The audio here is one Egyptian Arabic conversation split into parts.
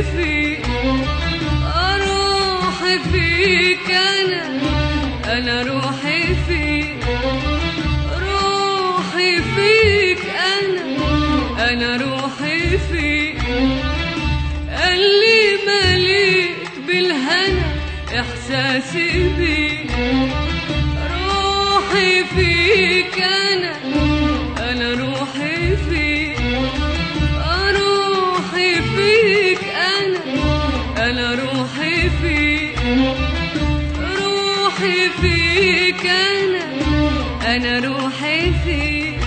فيك روحي فيك أنا أنا روحي فيك روحي فيك أنا أنا روحي فيك اللي مليت بالهنا إحساسي بيك روحي فيك أنا أنا روحي فيك روحي فيك أنا أنا روحي فيك روحي فيك أنا أنا روحي فيك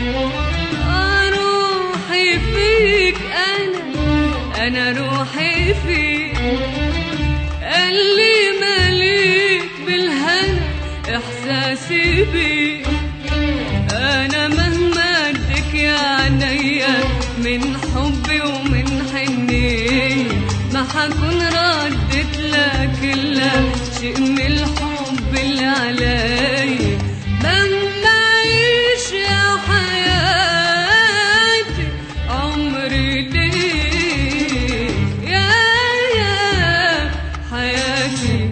روحي فيك أنا أنا روحي فيك اللي مليت بالهنا إحساسي بيك أنا مهما أديك يا عينيا من حبي ومن حنية ما حكون ردت لك إلا شيء من الحب اللي عليا مهما أعيش يا حياتي عمري ليك يا يا حياتي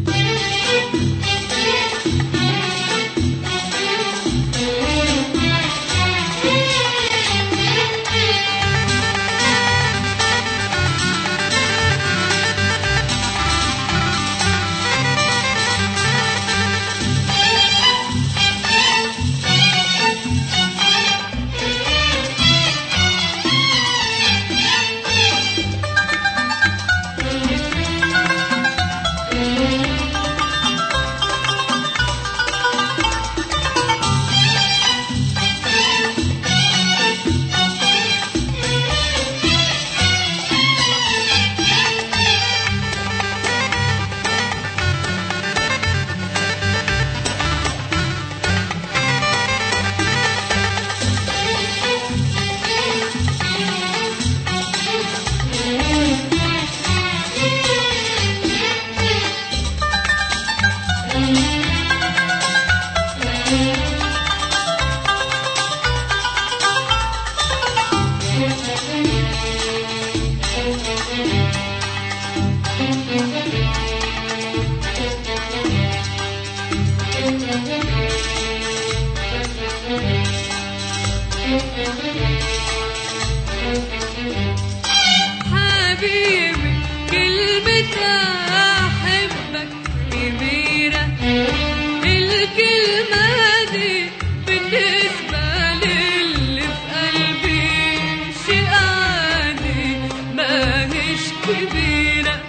حبيبي كلمة أحبك كبيرة الكلمة دي بالنسبة للي في قلبي شيء عادي ماهيش كبيرة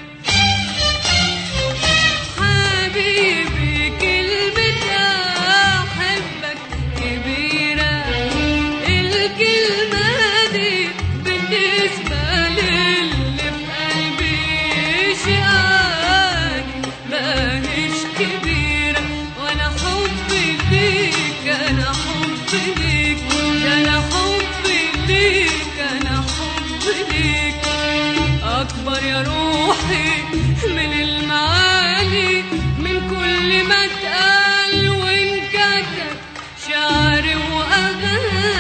حبيبي كلمة أحبك كبيرة الكلمة دي بالنسبة للي في قلبي شيء عادي ماهيش كبيرة وأنا حبي ليك أنا حبي ليك أنا حبي ليك أنا حبي ليك أكبر يا روحي من المعاني من كل ما اتقال وانكتب شعري وأغاني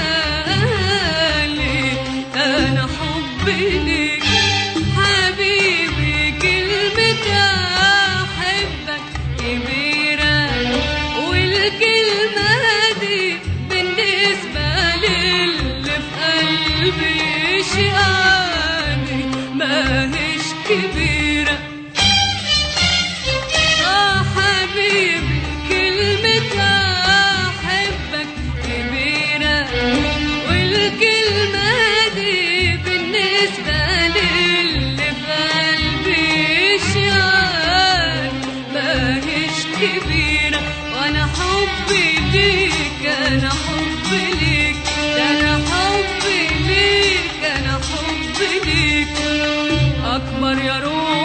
أنا حبي ليك حبيبي كلمة أحبك كبيرة والكلمة دي بالنسبة للي في قلبي شيء عادي ماهيش كبيرة آه حبيبي كلمة أحبك كبيرة والكلمة دي بالنسبة للي في قلبي شعار ماهيش كبيرة وأنا حبي ليك أنا حبي ليك ده أنا حبي ليك أنا حبي ليك أكبر يا روح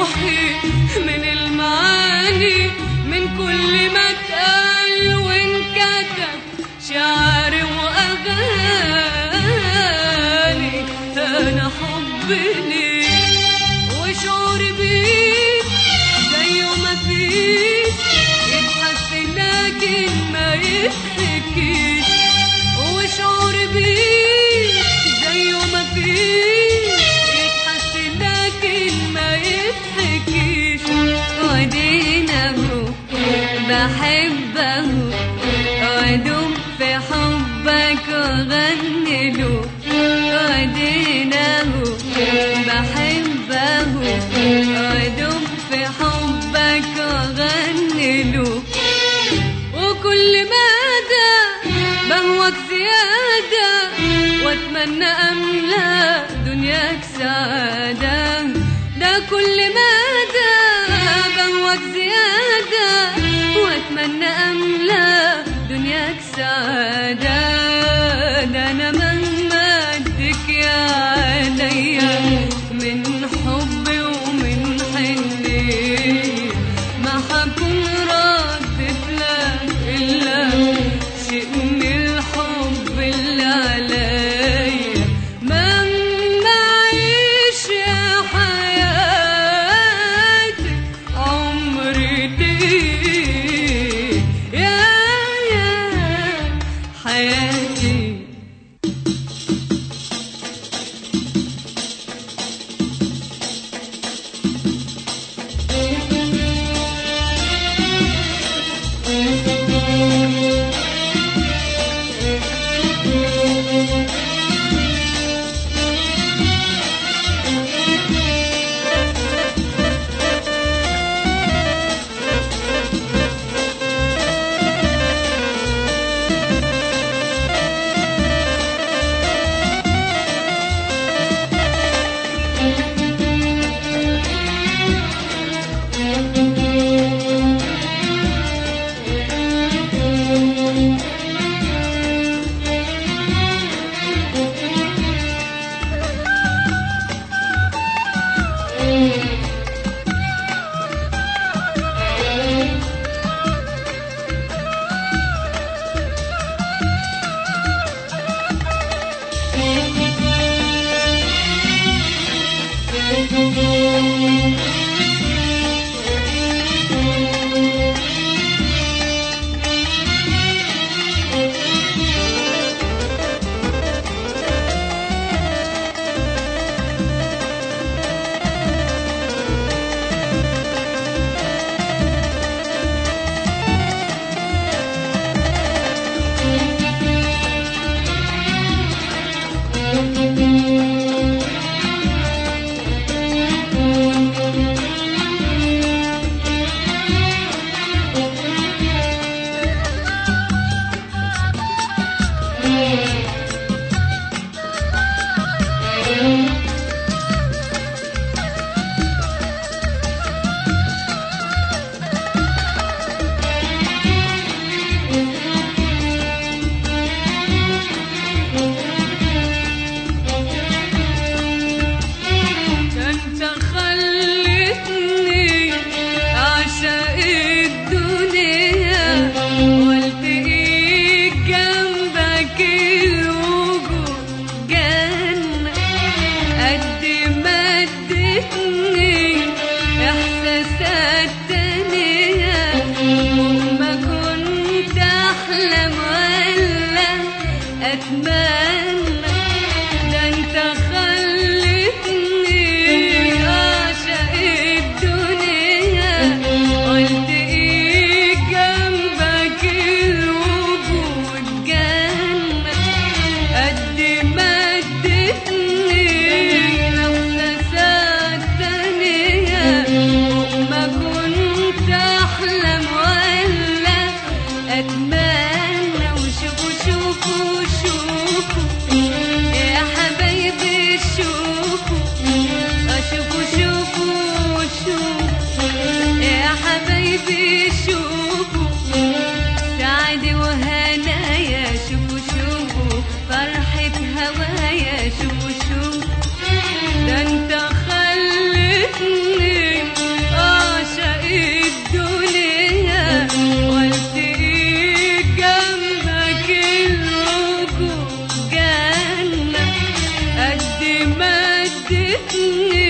أدوم في حبك وأغني له وكل مدى بهوك زيادة واتمنى أملا دنياك سعادة ده كل مدى بهوك زيادة واتمنى أملا دنياك سعادة ده أنا مهما اديك يا عليا من حبي ومن حني ما حكون ردت لك إلا شيء من الحب اللي عليا مهما أعيش يا حياتي عمري دي يا يا حياتي ده انت خلتني اعشق الدنيا والتقيك جنبك الوجود جنة قد ما ادتني احساسات تانية وما كنت احلم ولا اتمنى ده انت خلتني اعشق الدنيا قلت ايه جنبك الوجود جنة قد ما ادتني احساسات تانية وما كنت احلم ولا اتمنى وشوفوا شوفوا شوفوا يا حبايبي شوفوا اشوفوا شوفوا شوفوا يا حبايبي شوفوا سعدي وهنايا شوفوا شوفوا فرحة هوايا شوفوا شوفوا ده انت خلتني اعشق الدنيا والتقيك جنبك الوجود جنة قد ما ادتني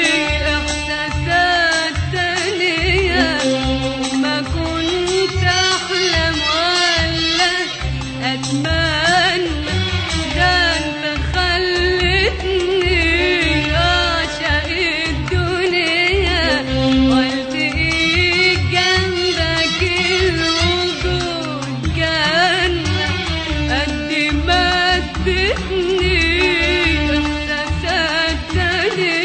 احساسات تانية وما كنت احلم ولا اتمنى ده انت خلتني اعشق الدنيا والتقيك جنبك الوجود جنة قد ما ادتني احساسات تانية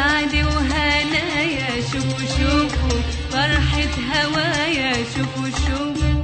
سعد وهنايا شوفوا شوفوا فرحة هوايا شوفوا شوفوا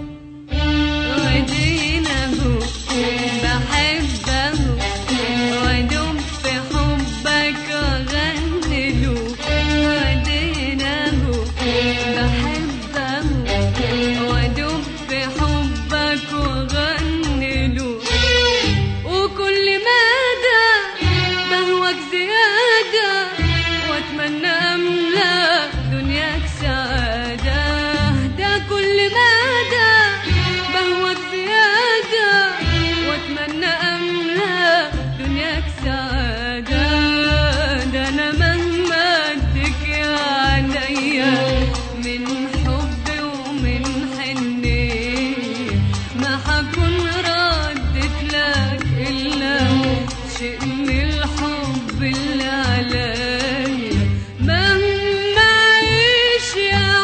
ودينا هو بحبه وادوم في حبك واغني له ودينا هو بحبه وادوم في حبك واغني له وكل مدى بهوك زيادة واتمنى املا دنياك سعادة ده كل مدى بهوك زيادة واتمنى املا دنياك سعادة ده انا مهما اديك عليا من حب ومن حنية ما حكون ردت لك إلا شيء من الحب اللي عليا مهما أعيش يا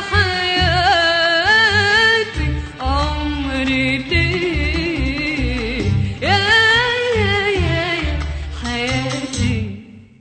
حياتي عمري ليه يا يا يا يا حياتي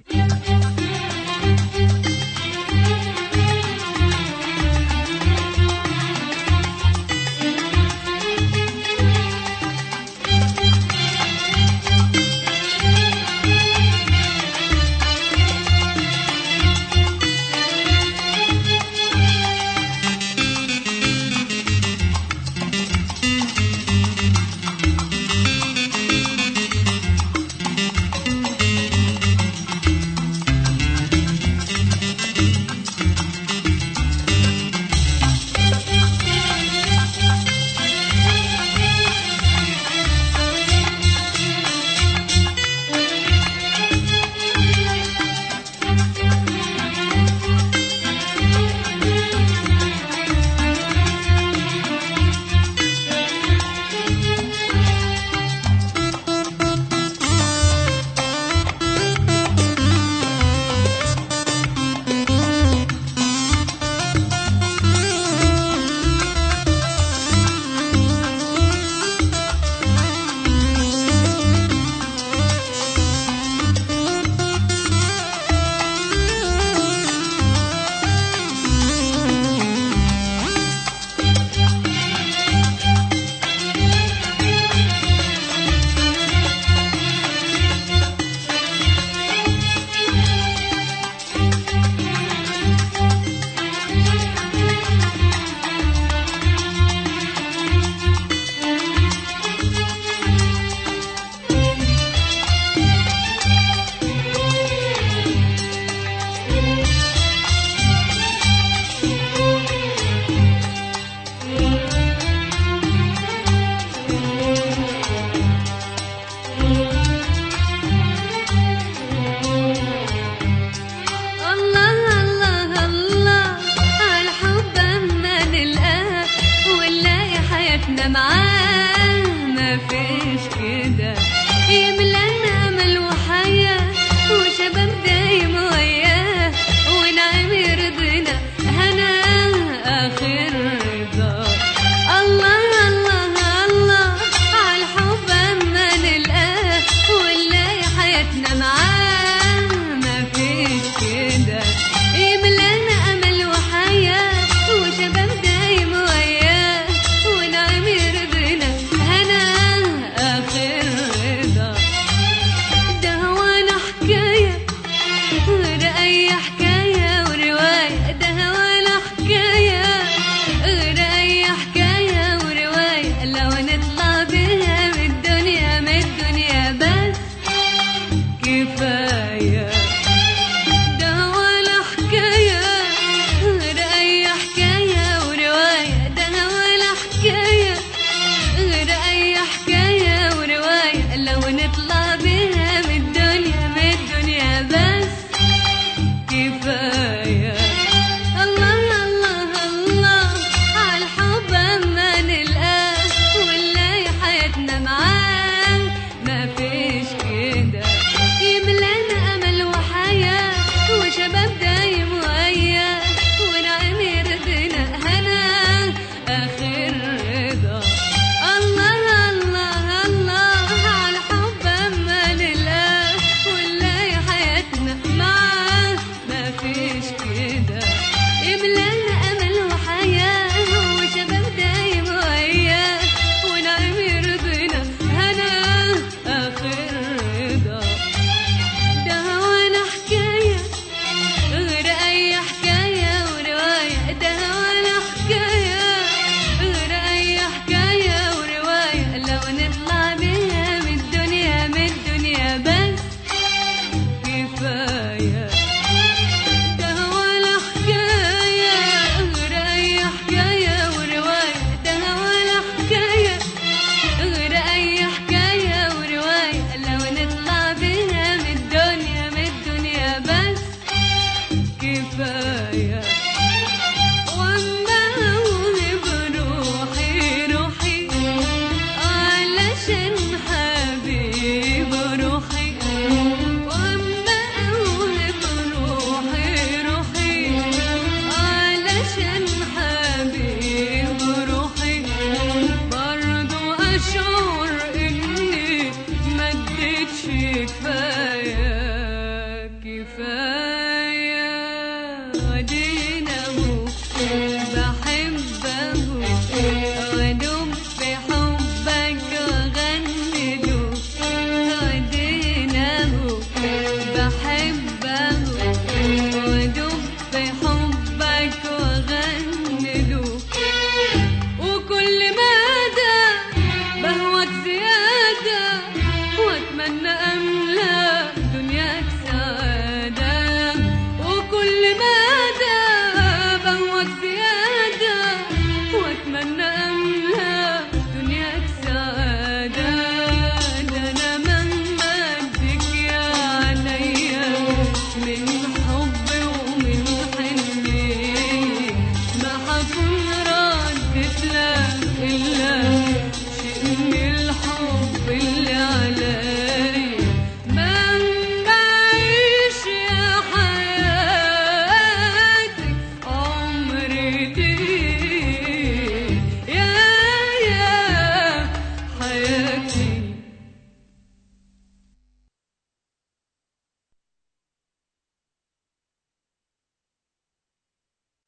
الله الله الله عالحب اما نلقاه ونلاقي حياتنا معاه ما فيش كده يملانا امل وحياه وشباب دايم وياه ونعم يرضينا هنا اخر رضا الله الله الله عالحب اما نلقاه ونلاقي حياتنا معاه ما فيش كده يملانا امل وحياه وشباب دايم وياه ونعم يرضينا هنا اخر رضا شعور اني ما اديتش كفايه